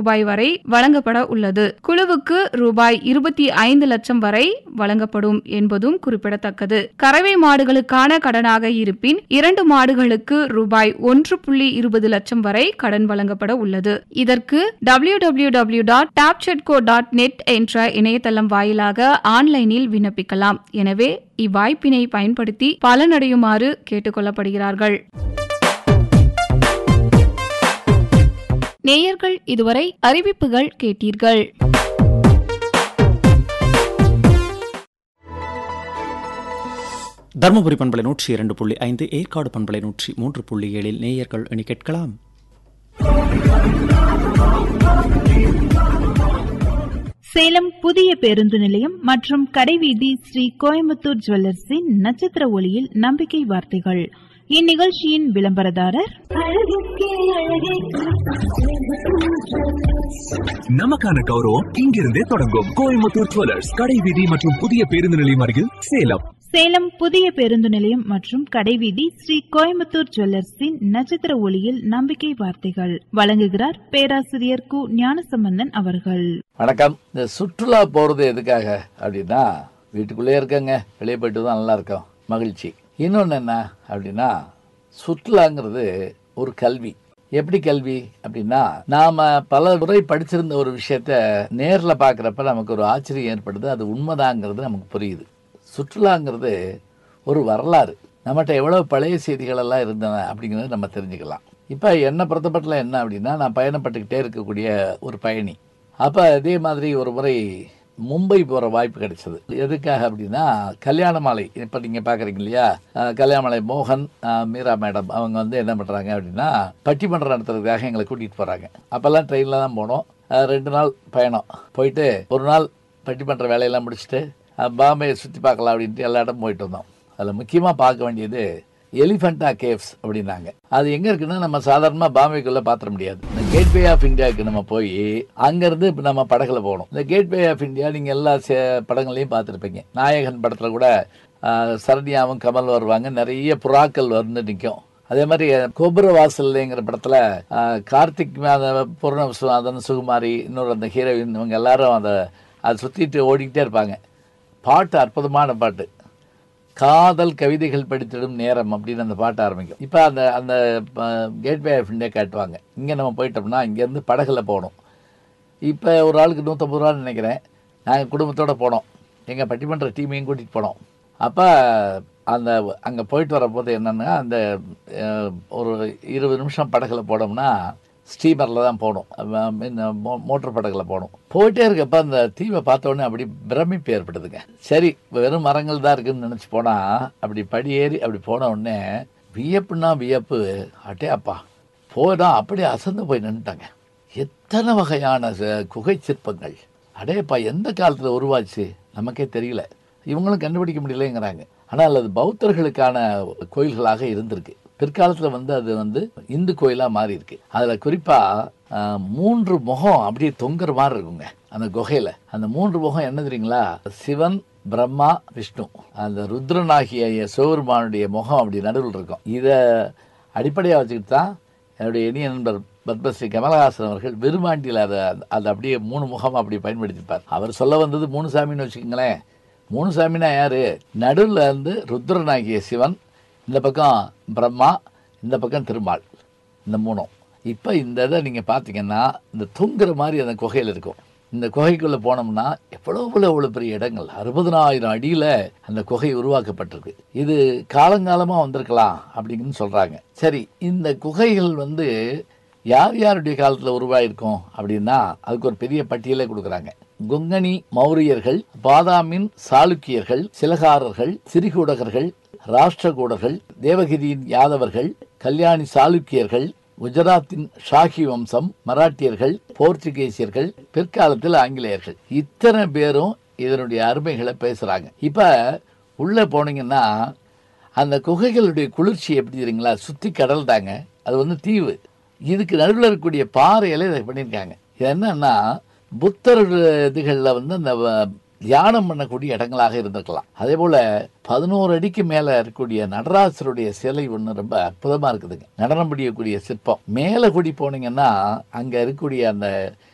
ரூபாய் வரை வழங்கப்பட உள்ளது குழுவுக்கு ரூபாய் இருபத்தி ஐந்து லட்சம் வரை வழங்கப்படும் என்பதும் குறிப்பிடத்தக்கது கறவை மாடுகளுக்கான கடனாக இருப்பின் இரண்டு மாடுகளுக்கு ரூபாய் ஒன்று புள்ளி இருபது லட்சம் வரை கடன் வழங்கப்பட உள்ளது இதற்கு W W W dot dot net என்ற இணையதளம் வாயிலாக ஆன்லைனில் விண்ணப்பிக்கலாம் எனவே இவ்வாய்ப்பினை பயன்படுத்தி பலனடையுமாறு கேட்டுக்கொள்ளப்படுகிறார்கள் நேயர்கள் இதுவரை அறிவிப்புகள் கேட்டீர்கள் தருமபுரி பண்பலை நூற்றி இரண்டு புள்ளி ஐந்து ஏற்காடு பண்பலை நூற்றி மூன்று புள்ளி ஏழில் நேயர்கள் இனி கேட்கலாம் சேலம் புதிய பேருந்து நிலையம் மற்றும் கடைவீதி ஸ்ரீ கோயம்புத்தூர் ஜுவல்லர்ஸின் நட்சத்திர ஒளியில் நம்பிக்கை வார்த்தைகள் இந்நிகழ்ச்சியின் விளம்பரதாரர் நமக்கான கௌரவம் இங்கிருந்தே தொடங்கும் கோயம்புத்தூர் ஜுவல்லர்ஸ் கடை வீதி மற்றும் புதிய பேருந்து நிலையம் அருகில் சேலம் சேலம் புதிய பேருந்து நிலையம் மற்றும் கடைவீதி ஸ்ரீ கோயம்புத்தூர் ஜுவல்லர்ஸின் நட்சத்திர ஒளியில் நம்பிக்கை வார்த்தைகள் வழங்குகிறார் பேராசிரியர் கு ஞானசம்பந்தன் அவர்கள் வணக்கம் இந்த சுற்றுலா போகிறது எதுக்காக அப்படின்னா வீட்டுக்குள்ளே இருக்கங்க வெளியே போயிட்டு தான் நல்லா இருக்கும் மகிழ்ச்சி இன்னொன்று என்ன அப்படின்னா சுற்றுலாங்கிறது ஒரு கல்வி எப்படி கல்வி அப்படின்னா நாம பல முறை படிச்சிருந்த ஒரு விஷயத்த நேர்ல பார்க்குறப்ப நமக்கு ஒரு ஆச்சரியம் ஏற்படுது அது உண்மைதாங்கிறது நமக்கு புரியுது சுற்றுலாங்கிறது ஒரு வரலாறு நம்மகிட்ட எவ்வளோ பழைய செய்திகள் எல்லாம் இருந்தன அப்படிங்கிறத நம்ம தெரிஞ்சுக்கலாம் இப்போ என்னை பொறுத்தப்பட்டல என்ன அப்படின்னா நான் பயணப்பட்டுக்கிட்டே இருக்கக்கூடிய ஒரு பயணி அப்போ அதே மாதிரி ஒரு முறை மும்பை போகிற வாய்ப்பு கிடைச்சது எதுக்காக அப்படின்னா கல்யாண மாலை இப்போ நீங்கள் பார்க்குறீங்க இல்லையா அஹ், கல்யாண மாலை மோகன் அஹ், மீரா மேடம் அவங்க வந்து என்ன பண்ணுறாங்க அப்படின்னா பட்டிமன்றம் நடத்துறதுக்காக எங்களை கூட்டிகிட்டு போகிறாங்க அப்போல்லாம் ட்ரெயினில் தான் போனோம் அஹ், ரெண்டு நாள் பயணம் போயிட்டு ஒரு நாள் பட்டிமன்ற வேலையெல்லாம் முடிச்சுட்டு அஹ், பாம்பே சுற்றி பார்க்கலாம் அப்படின்ட்டு எல்லா இடமும் போயிட்டு வந்தோம் அதில் முக்கியமாக பார்க்க வேண்டியது எலிஃபண்டா கேவ்ஸ் அப்படின்னாங்க அது எங்க இருக்குன்னா நம்ம சாதாரணமா பாம்பேக்குள்ள பாத்திர முடியாது இந்த கேட்வே ஆஃப் இந்தியாவுக்கு நம்ம போய் அங்கிருந்து இப்ப நம்ம படகுல போகணும் இந்த கேட்வே ஆஃப் இந்தியா நீங்க எல்லா சே- படங்களையும் பார்த்துருப்பீங்க நாயகன் படத்துல கூட ஆஹ், சரண்யாவும் கமல் வருவாங்க நிறைய புறாக்கள் வந்து நிற்கும் அதே மாதிரி கோபுர வாசல்ங்கிற படத்துல ஆஹ், கார்த்திக் மாத- பூர்ண விஸ்வநாதன் சுகுமாரி இன்னொரு அந்த ஹீரோயின் இவங்க எல்லாரும் அதை அதை சுத்திட்டு ஓடிக்கிட்டே இருப்பாங்க பாட்டு அற்புதமான பாட்டு காதல் கவிதைகள் படித்திடும் நேரம் அப்படின்னு அந்த பாட்டு ஆரம்பிக்கும் இப்போ அந்த அந்த கேட்வே ஆஃப் இந்தியா காட்டுவாங்க இங்கே நம்ம போயிட்டோம்னா இங்கேருந்து படகுல போகணும் இப்போ ஒரு ஆளுக்கு நூற்றம்பது ரூபான்னு நினைக்கிறேன் நாங்கள் குடும்பத்தோடு போனோம் எங்கள் பட்டிமன்ற டீமையும் கூட்டிகிட்டு போனோம் அப்போ அந்த அங்கே போயிட்டு வரும்போது என்னென்னா அந்த அஹ், ஒரு இருபது நிமிஷம் படகுல போனோம்னா ஸ்டீமரில் தான் போகணும் அஹ், இந்த மோ மோட்டர் படகுல போகணும் போயிட்டே இருக்கப்ப அந்த தீவை பார்த்த உடனே அப்படி பிரமிப்பு ஏற்படுதுங்க சரி வெறும் மரங்கள் தான் இருக்குன்னு நினச்சி போனால் அப்படி படி ஏறி அப்படி போன உடனே வியப்புன்னா வியப்பு அட்டே அப்பா போனா அப்படியே அசந்து போய் நின்றுட்டாங்க எத்தனை வகையான ச- குகை சிற்பங்கள் அடேப்பா எந்த காலத்தில் உருவாச்சு நமக்கே தெரியல இவங்களும் கண்டுபிடிக்க முடியலைங்கிறாங்க ஆனால் அது பௌத்தர்களுக்கான கோயில்களாக இருந்திருக்கு பிற்காலத்தில் வந்து அது வந்து இந்து கோயிலாக மாறி இருக்கு அதில் குறிப்பாக மூன்று முகம் அப்படியே தொங்குற மாதிரி இருக்குங்க அந்த குகையில் அந்த மூன்று முகம் என்ன தெரியுங்களா சிவன் பிரம்மா விஷ்ணு அந்த ருத்ரனாகிய சிவபெருமானுடைய முகம் அப்படி நடுவில் இருக்கும் இதை அடிப்படையாக வச்சுக்கிட்டு தான் என்னுடைய இனிய நண்பர் பத்மஸ்ரீ கமலஹாசன் அவர்கள் விருமாண்டியில் அதை அதை அப்படியே மூணு முகம் அப்படி பயன்படுத்திப்பார் அவர் சொல்ல வந்தது மூணு சாமின்னு வச்சுக்கோங்களேன் மூணு சாமினா யாரு நடுவில் வந்து ருத்ரனாகிய சிவன் இந்த பக்கம் பிரம்மா இந்த பக்கம் திருமால் இந்த மூணும் இப்போ இந்த இதை நீங்கள் பார்த்தீங்கன்னா இந்த தூங்குற மாதிரி அந்த குகையில் இருக்கும் இந்த குகைக்குள்ளே போனோம்னா எவ்வளோ எவ்வளோ பெரிய இடங்கள் அறுபதனாயிரம் அடியில் அந்த குகை உருவாக்கப்பட்டிருக்கு இது காலங்காலமாக வந்திருக்கலாம் அப்படின்னு சொல்கிறாங்க சரி இந்த குகைகள் வந்து யார் யாருடைய காலத்தில் உருவாயிருக்கும் அப்படின்னா அதுக்கு ஒரு பெரிய பட்டியலே கொடுக்குறாங்க கொங்கணி மௌரியர்கள் பாதாமின் சாளுக்கியர்கள் சிலகாரர்கள் சிறிகூடகர்கள் ராஷ்டிரகூடர்கள் தேவகிரியின் யாதவர்கள் கல்யாணி சாளுக்கியர்கள் குஜராத்தின் ஷாஹி வம்சம் மராட்டியர்கள் போர்ச்சுகீசியர்கள் பிற்காலத்தில் ஆங்கிலேயர்கள் இத்தனை பேரும் இதனுடைய அருமைகளை பேசுறாங்க இப்ப உள்ள போனீங்கன்னா அந்த குகைகளுடைய குளிர்ச்சி எப்படி தெரியுங்களா சுத்தி கடல் தாங்க அது வந்து தீவு இதுக்கு நடுவில் இருக்கக்கூடிய பாறையில இதை பண்ணியிருக்காங்க இது என்னன்னா புத்தர் இதுகளில் வந்து அந்த வ- தியானம் பண்ணக்கூடிய இடங்களாக இருந்திருக்கலாம் அதே போல பதினோரு அடிக்கு மேல இருக்கக்கூடிய நடராசருடைய சிலை ஒன்று ரொம்ப அற்புதமா இருக்குதுங்க நடனம் புரியக்கூடிய சிற்பம் மேலே கூடி போனீங்கன்னா அங்க இருக்கக்கூடிய அந்த